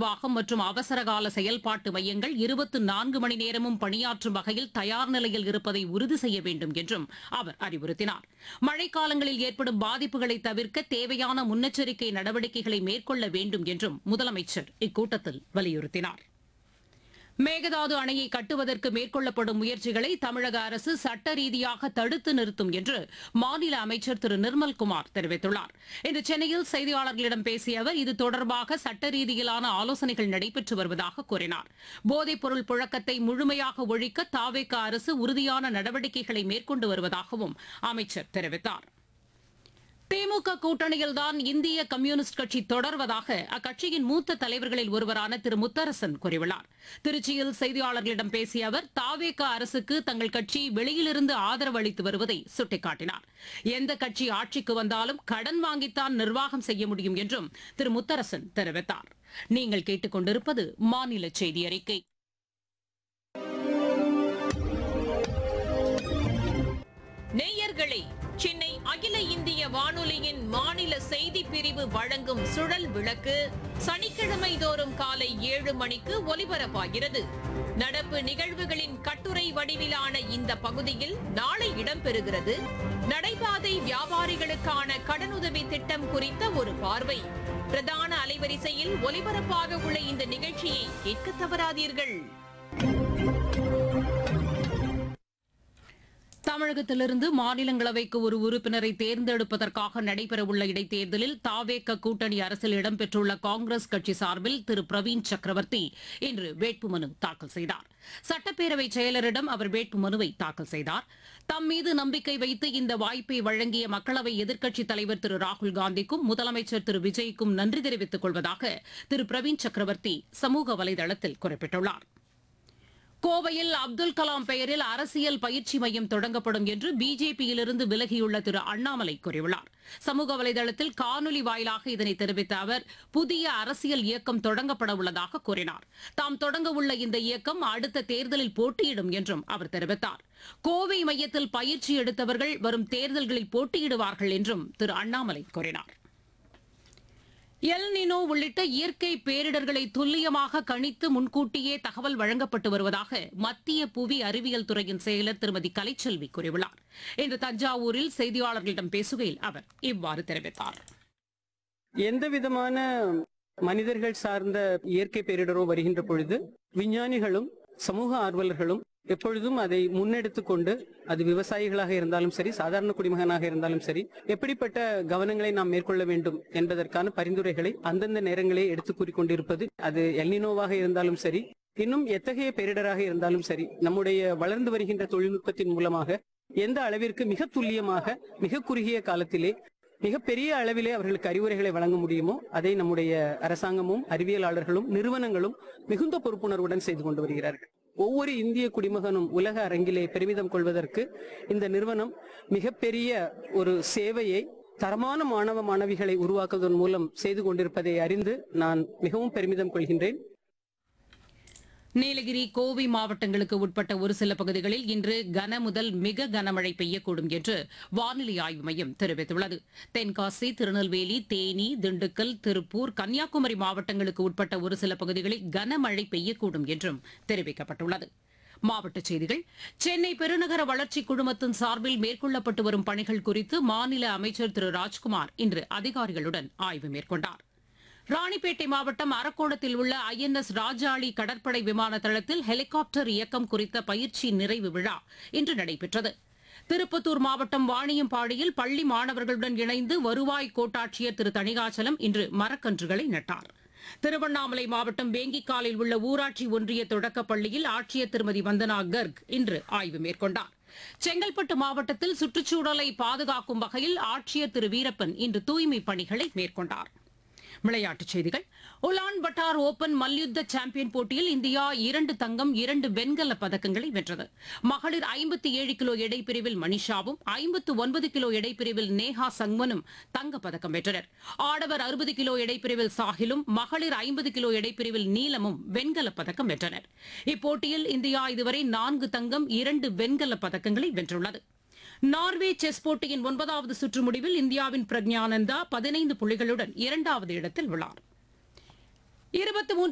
நிர்வாகம் மற்றும் அவசரகால செயல்பாட்டு மையங்கள் இருபத்தி நான்கு மணி நேரமும் பணியாற்றும் வகையில் தயார் நிலையில் இருப்பதை உறுதி செய்ய வேண்டும் என்றும் அவர் அறிவுறுத்தினார் மழைக்காலங்களில் ஏற்படும் பாதிப்புகளை தவிர்க்க தேவையான முன்னெச்சரிக்கை நடவடிக்கைகளை மேற்கொள்ள வேண்டும் என்றும் முதலமைச்சர் இக்கூட்டத்தில் வலியுறுத்தினார் மேகதாது அணையை கட்டுவதற்கு மேற்கொள்ளப்படும் முயற்சிகளை தமிழக அரசு சட்ட ரீதியாக தடுத்து நிறுத்தும் என்று மாநில அமைச்சர் திரு நிர்மல்குமார் தெரிவித்துள்ளார் இன்று சென்னையில் செய்தியாளர்களிடம் பேசிய அவர் இது தொடர்பாக சட்ட ரீதியிலான ஆலோசனைகள் நடைபெற்று வருவதாக கூறினார் போதைப் பொருள் புழக்கத்தை முழுமையாக ஒழிக்க தாவேக அரசு உறுதியான நடவடிக்கைகளை மேற்கொண்டு வருவதாகவும் அமைச்சர் தெரிவித்தார் திமுக கூட்டணியில்தான் இந்திய கம்யூனிஸ்ட் கட்சி தொடர்வதாக அக்கட்சியின் மூத்த தலைவர்களில் ஒருவரான திரு முத்தரசன் கூறியுள்ளார் திருச்சியில் செய்தியாளர்களிடம் பேசிய அவர் தாவேக அரசுக்கு தங்கள் கட்சி வெளியிலிருந்து ஆதரவு அளித்து வருவதை சுட்டிக்காட்டினார் எந்த கட்சி ஆட்சிக்கு வந்தாலும் கடன் வாங்கித்தான் நிர்வாகம் செய்ய முடியும் என்றும் திரு முத்தரசன் தெரிவித்தார் நீங்கள் கேட்டுக்கொண்டிருப்பது மாநில செய்தி அறிக்கை நேயர்களே சென்னை அகில இந்திய வானொலியின் மாநில செய்தி பிரிவு வழங்கும் சுழல் விளக்கு சனிக்கிழமை தோறும் காலை ஏழு மணிக்கு ஒலிபரப்பாகிறது நடப்பு நிகழ்வுகளின் கட்டுரை வடிவிலான இந்த பகுதியில் நாளை இடம்பெறுகிறது நடைபாதை வியாபாரிகளுக்கான கடனுதவி திட்டம் குறித்த ஒரு பார்வை பிரதான அலைவரிசையில் ஒலிபரப்பாக உள்ள இந்த நிகழ்ச்சியை கேட்க தவறாதீர்கள் தமிழகத்திலிருந்து மாநிலங்களவைக்கு ஒரு உறுப்பினரை தேர்ந்தெடுப்பதற்காக நடைபெறவுள்ள இடைத்தேர்தலில் தாவேக கூட்டணி அரசில் இடம்பெற்றுள்ள காங்கிரஸ் கட்சி சார்பில் திரு பிரவீன் சக்கரவர்த்தி இன்று வேட்புமனு தாக்கல் செய்தார் சட்டப்பேரவை செயலரிடம் அவர் வேட்புமனுவை தாக்கல் செய்தார் தம் மீது நம்பிக்கை வைத்து இந்த வாய்ப்பை வழங்கிய மக்களவை எதிர்க்கட்சித் தலைவர் திரு ராகுல் காந்திக்கும் முதலமைச்சர் திரு விஜய்க்கும் நன்றி தெரிவித்துக் கொள்வதாக திரு பிரவீன் சக்கரவர்த்தி சமூக வலைதளத்தில் குறிப்பிட்டுள்ளார் கோவையில் அப்துல் கலாம் பெயரில் அரசியல் பயிற்சி மையம் தொடங்கப்படும் என்று பிஜேபியிலிருந்து விலகியுள்ள திரு அண்ணாமலை கூறியுள்ளார் சமூக வலைதளத்தில் காணொலி வாயிலாக இதனை தெரிவித்த அவர் புதிய அரசியல் இயக்கம் தொடங்கப்பட உள்ளதாக கூறினார் தாம் தொடங்க உள்ள இந்த இயக்கம் அடுத்த தேர்தலில் போட்டியிடும் என்றும் அவர் தெரிவித்தார் கோவை மையத்தில் பயிற்சி எடுத்தவர்கள் வரும் தேர்தல்களில் போட்டியிடுவார்கள் என்றும் திரு அண்ணாமலை கூறினார் எல் நினோ உள்ளிட்ட இயற்கை பேரிடர்களை துல்லியமாக கணித்து முன்கூட்டியே தகவல் வழங்கப்பட்டு வருவதாக மத்திய புவி அறிவியல் துறையின் செயலர் திருமதி கலைச்செல்வி கூறியுள்ளார் இன்று தஞ்சாவூரில் செய்தியாளர்களிடம் பேசுகையில் அவர் இவ்வாறு தெரிவித்தார் எந்த விதமான மனிதர்கள் சார்ந்த இயற்கை பேரிடரோ வருகின்ற பொழுது விஞ்ஞானிகளும் சமூக ஆர்வலர்களும் எப்பொழுதும் அதை முன்னெடுத்துக் கொண்டு அது விவசாயிகளாக இருந்தாலும் சரி சாதாரண குடிமகனாக இருந்தாலும் சரி எப்படிப்பட்ட கவனங்களை நாம் மேற்கொள்ள வேண்டும் என்பதற்கான பரிந்துரைகளை அந்தந்த நேரங்களே எடுத்து கூறிக்கொண்டிருப்பது அது எல்னினோவாக இருந்தாலும் சரி இன்னும் எத்தகைய பேரிடராக இருந்தாலும் சரி நம்முடைய வளர்ந்து வருகின்ற தொழில்நுட்பத்தின் மூலமாக எந்த அளவிற்கு மிக துல்லியமாக மிக குறுகிய காலத்திலே மிகப்பெரிய அளவிலே அவர்களுக்கு அறிவுரைகளை வழங்க முடியுமோ அதை நம்முடைய அரசாங்கமும் அறிவியலாளர்களும் நிறுவனங்களும் மிகுந்த பொறுப்புணர்வுடன் செய்து கொண்டு வருகிறார்கள் ஒவ்வொரு இந்திய குடிமகனும் உலக அரங்கிலே பெருமிதம் கொள்வதற்கு இந்த நிறுவனம் மிகப்பெரிய ஒரு சேவையை தரமான மாணவ மாணவிகளை உருவாக்குவதன் மூலம் செய்து கொண்டிருப்பதை அறிந்து நான் மிகவும் பெருமிதம் கொள்கின்றேன் நீலகிரி கோவை மாவட்டங்களுக்கு உட்பட்ட ஒரு சில பகுதிகளில் இன்று கன முதல் மிக கனமழை பெய்யக்கூடும் என்று வானிலை ஆய்வு மையம் தெரிவித்துள்ளது தென்காசி திருநெல்வேலி தேனி திண்டுக்கல் திருப்பூர் கன்னியாகுமரி மாவட்டங்களுக்கு உட்பட்ட ஒரு சில பகுதிகளில் கனமழை பெய்யக்கூடும் என்றும் தெரிவிக்கப்பட்டுள்ளது மாவட்டச் செய்திகள் சென்னை பெருநகர வளர்ச்சி குழுமத்தின் சார்பில் மேற்கொள்ளப்பட்டு வரும் பணிகள் குறித்து மாநில அமைச்சர் திரு ராஜ்குமார் இன்று அதிகாரிகளுடன் ஆய்வு மேற்கொண்டார் ராணிப்பேட்டை மாவட்டம் அரக்கோணத்தில் உள்ள ஐஎன்எஸ் ராஜாளி கடற்படை விமான தளத்தில் ஹெலிகாப்டர் இயக்கம் குறித்த பயிற்சி நிறைவு விழா இன்று நடைபெற்றது திருப்பத்தூர் மாவட்டம் வாணியம்பாடியில் பள்ளி மாணவர்களுடன் இணைந்து வருவாய் கோட்டாட்சியர் திரு தணிகாச்சலம் இன்று மரக்கன்றுகளை நட்டார் திருவண்ணாமலை மாவட்டம் வேங்கிக்காலில் உள்ள ஊராட்சி ஒன்றிய தொடக்கப் பள்ளியில் ஆட்சியர் திருமதி வந்தனா கர்க் இன்று ஆய்வு மேற்கொண்டார் செங்கல்பட்டு மாவட்டத்தில் சுற்றுச்சூழலை பாதுகாக்கும் வகையில் ஆட்சியர் திரு வீரப்பன் இன்று தூய்மை பணிகளை மேற்கொண்டார் விளையாட்டுச் செய்திகள் உலான் பட்டார் ஓபன் மல்யுத்த சாம்பியன் போட்டியில் இந்தியா இரண்டு தங்கம் இரண்டு வெண்கல பதக்கங்களை வென்றது மகளிர் ஐம்பத்தி ஏழு கிலோ எடைப்பிரிவில் மனிஷாவும் ஐம்பத்து ஒன்பது கிலோ எடைப்பிரிவில் நேஹா சங்மனும் தங்கப்பதக்கம் வென்றனர் ஆடவர் அறுபது கிலோ எடைப்பிரிவில் சாஹிலும் மகளிர் ஐம்பது கிலோ எடைப்பிரிவில் நீலமும் வெண்கல பதக்கம் வென்றனர் இப்போட்டியில் இந்தியா இதுவரை நான்கு தங்கம் இரண்டு வெண்கல பதக்கங்களை வென்றுள்ளது நார்வே செஸ் போட்டியின் ஒன்பதாவது சுற்று முடிவில் இந்தியாவின் பிரக்ஞானந்தா பதினைந்து புள்ளிகளுடன் இரண்டாவது இடத்தில் உள்ளார் இருபத்தி